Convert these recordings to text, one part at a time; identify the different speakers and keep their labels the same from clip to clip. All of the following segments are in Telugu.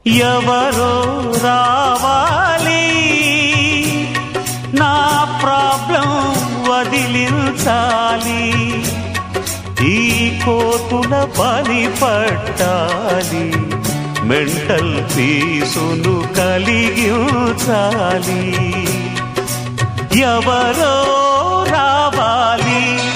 Speaker 1: ఎవరో రావాలి నా ప్రాబ్లం వదిలించాలి ఈ కోతుల పని పట్టాలి మెంటల్ పీసును కలిగించాలి ఎవరో రావాలి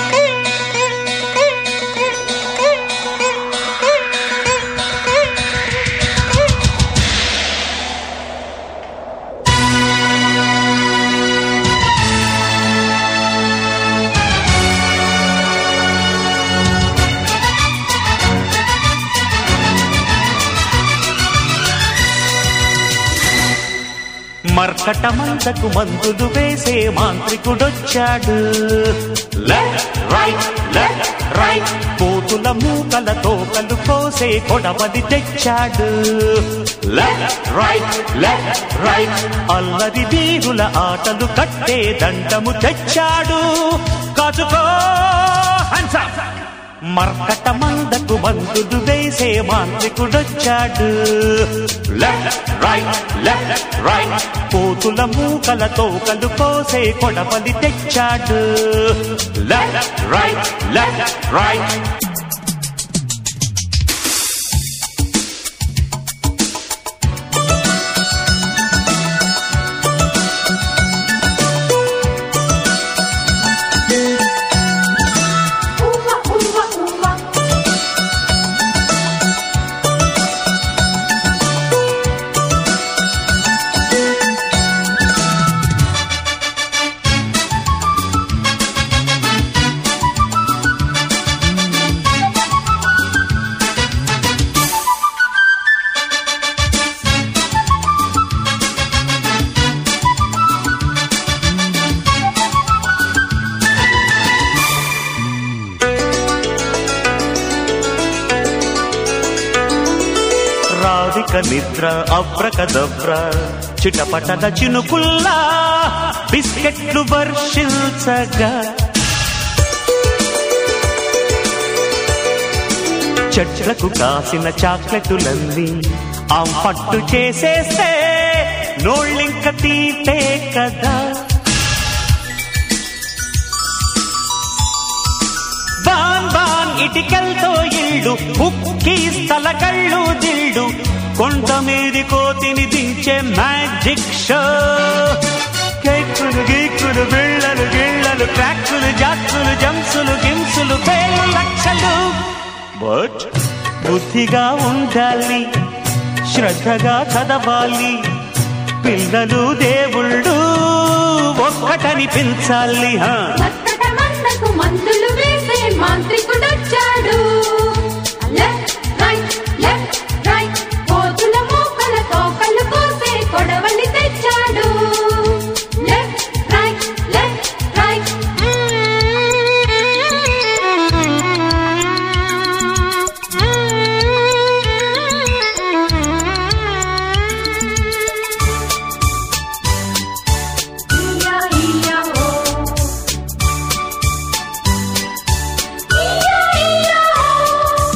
Speaker 1: మర్కట మందకు మందులు వేసే మాంత్రికుడొచ్చాడు లెఫ్ట్ రైట్ లెఫ్ట్ రైట్ కోతుల మూకల తోకలు కోసే కొడవలి తెచ్చాడు లెఫ్ట్ రైట్ లెఫ్ట్ రైట్ అల్లరి వీరుల ఆటలు కట్టే దండము తెచ్చాడు కాచుకో hands up. మర్కట మందకు మందులు వేసే మాంత్రికుడొచ్చాడు లెఫ్ట్ రైట్ లెఫ్ట్ రైట్ కోతుల మూకల తోకలు కోసే కొడవలి తెచ్చాడు left right left right
Speaker 2: Uma, uma, uma.
Speaker 1: Radhika నిద్ర అబ్రకదబ్ర చిటపటల చినుకుల్లా బిస్కెట్లు వర్షించగా చెట్లకు కాసిన చాక్లెటులన్నీ ఆ పట్టు చేసేస్తే నోళ్ళింక తీపే కదా బాన్ బాన్ ఇటికల్తో ఇల్లు ఉక్కి స్థల కళ్ళు దిల్డు కొండ మీది కోతిని దించే మ్యాజిక్ షో కేకులు గీకులు బిళ్ళలు గిళ్ళలు క్రాక్కులు జాక్కులు జంసులు గిమ్సులు వేలు లక్షలు బట్ బుద్ధిగా ఉండాలి శ్రద్ధగా చదవాలి పిల్లలు దేవుళ్ళు ఒక్కటనిపించాలి హా
Speaker 2: మత్తట మందకు మందులు వేసే మాంత్రికుడొచ్చాడు లెఫ్ట్ రైట్ లెఫ్ట్ రైట్ కోతుల మూకల తోకలు కోసే కొడవలి తెచ్చాడు లెఫ్ట్ రైట్ లెఫ్ట్ రైట్ ఇయా ఇయా ఓ ఇయా ఇయా ఓ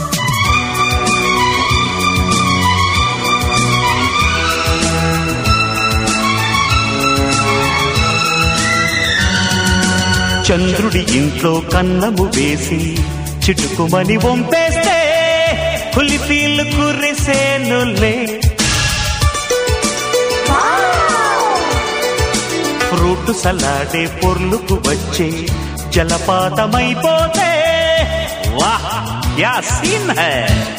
Speaker 1: చంద్రుడి ఇంట్లో కన్నము వేసి చిటుకుమని వంపేస్తే పులిపీలు కురిసేనులే ఫ్రూట్ సలాడే పొర్లుకు వచ్చే జలపాతమైపోతే వాహ్ యా సీన్ హై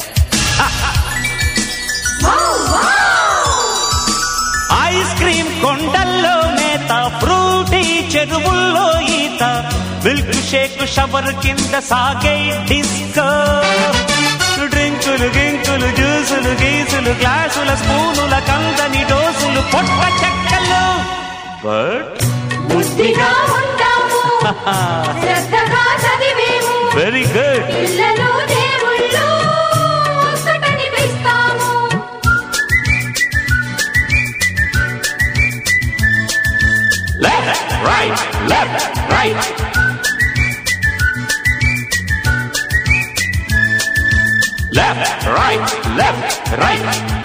Speaker 1: ఐస్ క్రీమ్ కొండల్లో మేత ఫ్రూటీ చెరువుల్లో ఈత మిల్క్ షేక్ షవర్ కింద సాగే డిస్కో డ్రింకులు గింకులు జ్యూసులు గీసులు గ్లాసుల స్పూనుల కందని డోసులు పొట్ట చెక్కలు బట్
Speaker 2: బుద్ధిగా ఉంటాము శ్రద్ధగా చదివేము
Speaker 1: వెరీ గుడ్
Speaker 2: పిల్లలు దేవుళ్ళు ఒక్కటనిపిస్తాము
Speaker 1: left right left right left, right, left, right.